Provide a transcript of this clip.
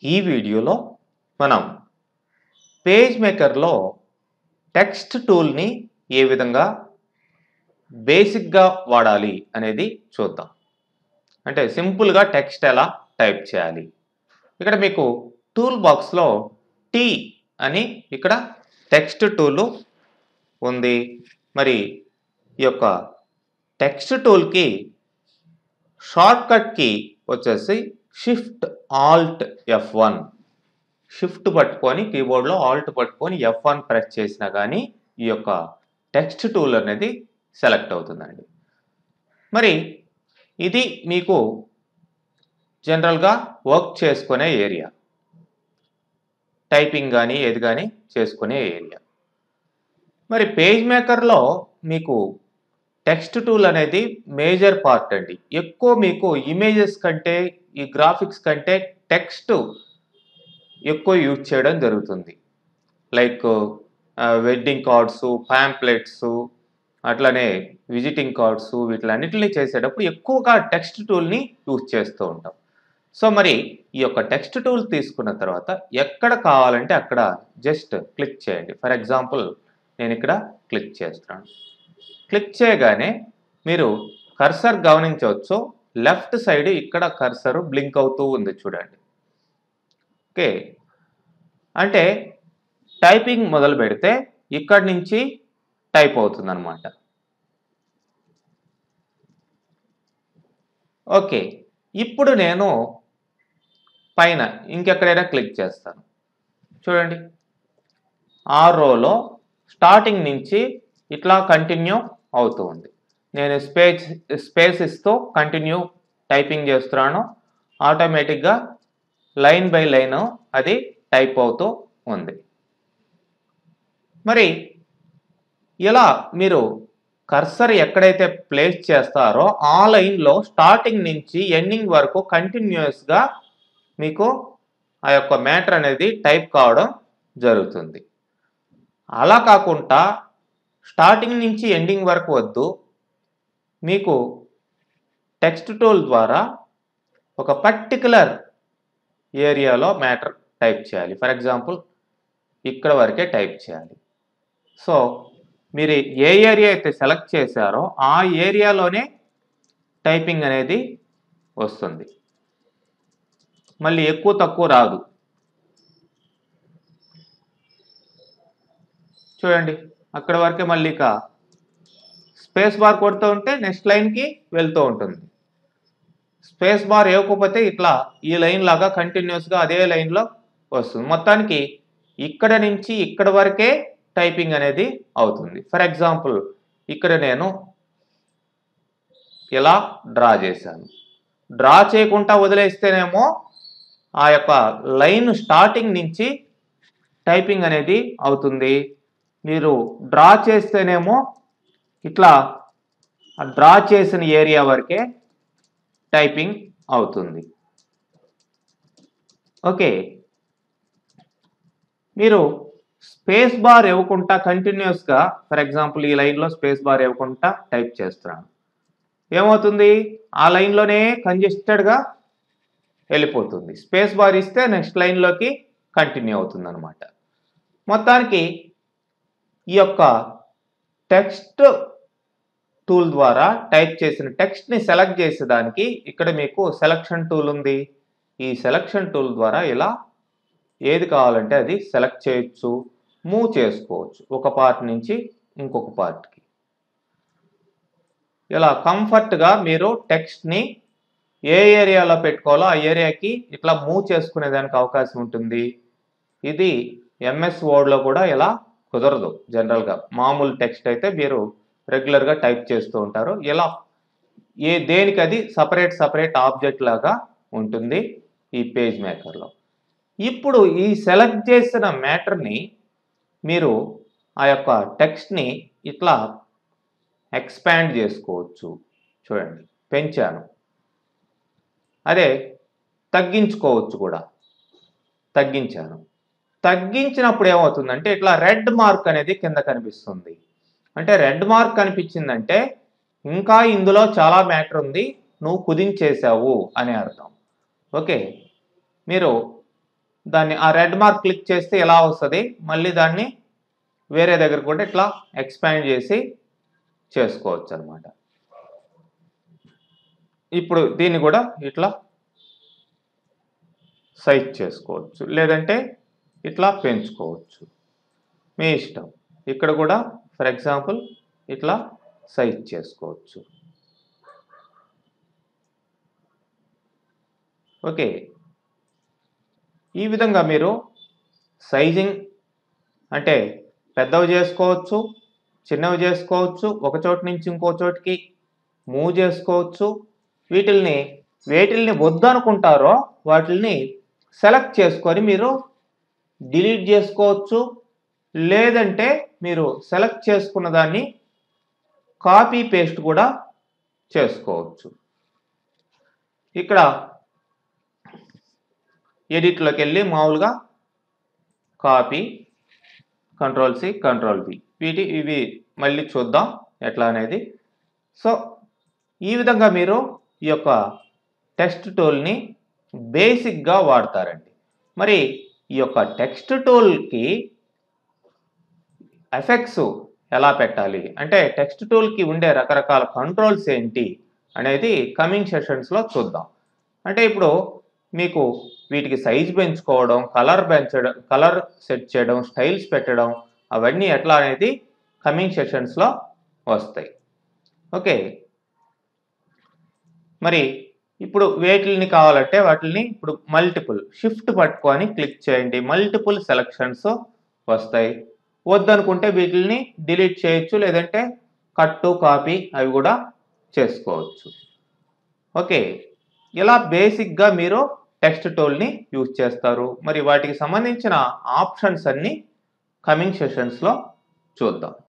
ఈ వీడియోలో మనం పేజ్ మేకర్లో టెక్స్ట్ టూల్ని ఏ విధంగా బేసిక్గా వాడాలి అనేది చూద్దాం అంటే సింపుల్గా టెక్స్ట్ ఎలా టైప్ చేయాలి ఇక్కడ మీకు టూల్ బాక్స్లో టీ అని ఇక్కడ టెక్స్ట్ టూల్ ఉంది మరి ఈ యొక్క టెక్స్ట్ టూల్కి షార్ట్ కట్ కి వచ్చేసి shift alt F one shift పట్టుకొని కీబోర్డ్లో ఆల్ట్ పట్టుకొని ఎఫ్ వన్ ప్రెస్ చేసినా కానీ ఈ యొక్క టెక్స్ట్ టూల్ అనేది సెలెక్ట్ అవుతుందండి మరి ఇది మీకు జనరల్గా వర్క్ చేసుకునే ఏరియా టైపింగ్ కానీ ఏది కానీ చేసుకునే ఏరియా మరి పేజ్ మేకర్లో మీకు టెక్స్ట్ టూల్ అనేది మేజర్ పార్ట్ అండి ఎక్కువ మీకు ఇమేజెస్ కంటే ఈ గ్రాఫిక్స్ కంటే టెక్స్ట్ ఎక్కువ యూజ్ చేయడం జరుగుతుంది లైక్ వెడ్డింగ్ కార్డ్స్ ప్యాంప్లెట్స్ అట్లనే విజిటింగ్ కార్డ్స్ వీటిలన్నిటిని చేసేటప్పుడు ఎక్కువగా టెక్స్ట్ టూల్ని యూజ్ చేస్తూ ఉంటాం సో మరి ఈ యొక్క టెక్స్ట్ టూల్ తీసుకున్న తర్వాత ఎక్కడ కావాలంటే అక్కడ జస్ట్ క్లిక్ చేయండి ఫర్ ఎగ్జాంపుల్ నేను ఇక్కడ క్లిక్ చేస్తున్నాను క్లిక్ చేయగానే మీరు కర్సర్ గమనించవచ్చు లెఫ్ట్ సైడ్ ఇక్కడ కర్సర్ బ్లింక్ అవుతూ ఉంది చూడండి ఓకే అంటే టైపింగ్ మొదలు పెడితే ఇక్కడి నుంచి టైప్ అవుతుంది అనమాట ఓకే ఇప్పుడు నేను పైన ఇంకెక్కడైనా క్లిక్ చేస్తాను చూడండి ఆ రోలో స్టార్టింగ్ నుంచి ఇట్లా కంటిన్యూ అవుతూ ఉంది నేను స్పేస్ స్పేస్ ఇస్తూ కంటిన్యూ టైపింగ్ చేస్తున్నాను ఆటోమేటిక్గా లైన్ బై లైన్ అది టైప్ అవుతూ ఉంది మరి ఇలా మీరు కర్సర్ ఎక్కడైతే ప్లేస్ చేస్తారో ఆ లైన్లో స్టార్టింగ్ నుంచి ఎండింగ్ వరకు కంటిన్యూస్గా మీకు ఆ యొక్క మ్యాటర్ అనేది టైప్ కావడం జరుగుతుంది అలా కాకుండా స్టార్టింగ్ నుంచి ఎండింగ్ వరకు వద్దు మీకు టెక్స్ట్ టూల్ ద్వారా ఒక పర్టికులర్ ఏరియాలో మ్యాటర్ టైప్ చేయాలి ఫర్ ఎగ్జాంపుల్ ఇక్కడ వరకే టైప్ చేయాలి సో మీరు ఏ ఏరియా అయితే సెలెక్ట్ చేశారో ఆ ఏరియాలోనే టైపింగ్ అనేది వస్తుంది మళ్ళీ ఎక్కువ తక్కువ రాదు చూడండి అక్కడ వరకే మళ్ళీ ఇక స్పేస్ బార్ కొడుతూ ఉంటే నెక్స్ట్ లైన్కి వెళ్తూ ఉంటుంది స్పేస్ బార్ ఇవ్వకపోతే ఇట్లా ఈ లైన్ లాగా కంటిన్యూస్గా అదే లైన్లో వస్తుంది మొత్తానికి ఇక్కడ నుంచి ఇక్కడ వరకే టైపింగ్ అనేది అవుతుంది ఫర్ ఎగ్జాంపుల్ ఇక్కడ నేను ఇలా డ్రా చేశాను డ్రా చేయకుండా వదిలేస్తేనేమో ఆ యొక్క లైన్ స్టార్టింగ్ నుంచి టైపింగ్ అనేది అవుతుంది మీరు డ్రా చేస్తేనేమో ఇట్లా డ్రా చేసిన ఏరియా వరకే టైపింగ్ అవుతుంది ఓకే మీరు స్పేస్ బార్ ఇవ్వకుండా కంటిన్యూస్గా ఫర్ ఎగ్జాంపుల్ ఈ లైన్లో స్పేస్ బార్ ఇవ్వకుండా టైప్ చేస్తున్నాను ఏమవుతుంది ఆ లైన్లోనే కంజెస్టెడ్గా వెళ్ళిపోతుంది స్పేస్ బార్ ఇస్తే నెక్స్ట్ లైన్లోకి కంటిన్యూ అవుతుంది అనమాట మొత్తానికి ఈ యొక్క టెక్స్ట్ టూల్ ద్వారా టైప్ చేసిన టెక్స్ట్ని సెలెక్ట్ చేసేదానికి ఇక్కడ మీకు సెలక్షన్ టూల్ ఉంది ఈ సెలక్షన్ టూల్ ద్వారా ఇలా ఏది కావాలంటే అది సెలెక్ట్ చేయొచ్చు మూవ్ చేసుకోవచ్చు ఒక పార్ట్ నుంచి ఇంకొక పార్ట్కి ఇలా కంఫర్ట్గా మీరు టెక్స్ట్ని ఏ ఏరియాలో పెట్టుకోవాలో ఆ ఏరియాకి ఇట్లా మూవ్ చేసుకునేదానికి అవకాశం ఉంటుంది ఇది ఎంఎస్ వర్డ్లో కూడా ఇలా కుదరదు జనరల్గా మామూలు టెక్స్ట్ అయితే మీరు రెగ్యులర్గా టైప్ చేస్తూ ఉంటారు ఇలా ఏ దేనికి అది సపరేట్ సపరేట్ ఆబ్జెక్ట్ లాగా ఉంటుంది ఈ పేజ్ మేకర్లో ఇప్పుడు ఈ సెలెక్ట్ చేసిన మ్యాటర్ని మీరు ఆ యొక్క టెక్స్ట్ని ఇట్లా ఎక్స్పాండ్ చేసుకోవచ్చు చూడండి పెంచాను అదే తగ్గించుకోవచ్చు కూడా తగ్గించాను తగ్గించినప్పుడు ఏమవుతుందంటే ఇట్లా రెడ్ మార్క్ అనేది కింద కనిపిస్తుంది అంటే రెడ్ మార్క్ కనిపించిందంటే ఇంకా ఇందులో చాలా మ్యాటర్ ఉంది నువ్వు కుదించేసావు అని అర్థం ఓకే మీరు దాన్ని ఆ రెడ్ మార్క్ క్లిక్ చేస్తే ఎలా వస్తుంది మళ్ళీ దాన్ని వేరే దగ్గర కూడా ఇట్లా ఎక్స్పాండ్ చేసి చేసుకోవచ్చు అనమాట ఇప్పుడు దీన్ని కూడా ఇట్లా సైజ్ చేసుకోవచ్చు లేదంటే ఇట్లా పెంచుకోవచ్చు మీ ఇష్టం ఇక్కడ కూడా ఫర్ ఎగ్జాంపుల్ ఇట్లా సైజ్ చేసుకోవచ్చు ఓకే ఈ విధంగా మీరు సైజింగ్ అంటే పెద్దవి చేసుకోవచ్చు చిన్నవి చేసుకోవచ్చు ఒక చోటు నుంచి ఇంకో చోటికి మూవ్ చేసుకోవచ్చు వీటిల్ని వేటిల్ని వద్దనుకుంటారో వాటిల్ని సెలెక్ట్ చేసుకొని మీరు డిలీట్ చేసుకోవచ్చు లేదంటే మీరు సెలెక్ట్ చేసుకున్న దాన్ని కాపీ పేస్ట్ కూడా చేసుకోవచ్చు ఇక్కడ ఎడిట్లోకి వెళ్ళి మామూలుగా copy control C control B వీటి ఇవి మళ్ళీ చూద్దాం ఎట్లా అనేది సో ఈ విధంగా మీరు ఈ యొక్క టెక్స్ట్ టూల్ని బేసిక్గా వాడతారండి మరి ఈ యొక్క టెక్స్ట్ టూల్కి ఎఫెక్ట్స్ ఎలా పెట్టాలి అంటే టెక్స్ట్ టూల్కి ఉండే రకరకాల కంట్రోల్స్ ఏంటి అనేది కమింగ్ సెషన్స్లో చూద్దాం అంటే ఇప్పుడు మీకు వీటికి సైజ్ పెంచుకోవడం కలర్ పెంచడం కలర్ సెట్ చేయడం స్టైల్స్ పెట్టడం అవన్నీ ఎట్లా అనేది కమింగ్ సెషన్స్లో వస్తాయి ఓకే మరి ఇప్పుడు వేటిల్ని కావాలంటే వాటిని ఇప్పుడు మల్టిపుల్ షిఫ్ట్ పట్టుకొని క్లిక్ చేయండి మల్టిపుల్ సెలక్షన్స్ వస్తాయి వద్దనుకుంటే వీటిని డిలీట్ చేయొచ్చు లేదంటే కట్టు కాపీ అవి కూడా చేసుకోవచ్చు ఓకే ఇలా బేసిక్గా మీరు టెక్స్ట్ టూల్ని యూజ్ చేస్తారు మరి వాటికి సంబంధించిన ఆప్షన్స్ అన్నీ కమింగ్ సెషన్స్లో చూద్దాం